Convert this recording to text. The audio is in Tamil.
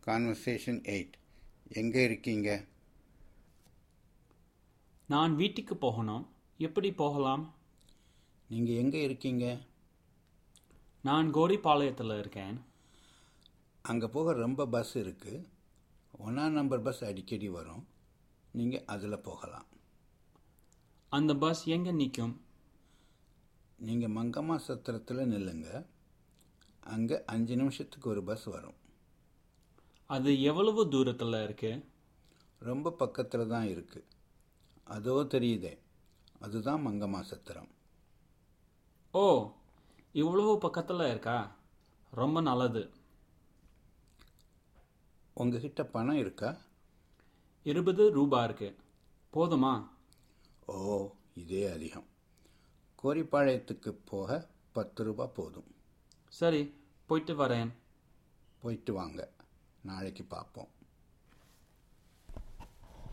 கான்வர்சேஷன் எயிட் எங்கே இருக்கீங்க நான் வீட்டுக்கு போகணும் எப்படி போகலாம் நீங்கள் எங்கே இருக்கீங்க நான் கோரிப்பாளையத்தில் இருக்கேன் அங்கே போக ரொம்ப பஸ் இருக்குது ஒன்றாம் நம்பர் பஸ் அடிக்கடி வரும் நீங்கள் அதில் போகலாம் அந்த பஸ் எங்கே நிற்கும் நீங்கள் மங்கம்மா சத்திரத்தில் நில்லுங்க அங்கே அஞ்சு நிமிஷத்துக்கு ஒரு பஸ் வரும் அது எவ்வளவு தூரத்தில் இருக்கு ரொம்ப பக்கத்தில் தான் இருக்குது அதோ தெரியுதே அதுதான் மங்கம்மா சத்திரம் ஓ இவ்வளவு பக்கத்தில் இருக்கா ரொம்ப நல்லது உங்ககிட்ட பணம் இருக்கா இருபது ரூபா இருக்கு போதுமா ஓ இதே அதிகம் கோரிப்பாளையத்துக்கு போக பத்து ரூபா போதும் சரி போயிட்டு வரேன் போயிட்டு வாங்க நாளைக்கு பார்ப்போம்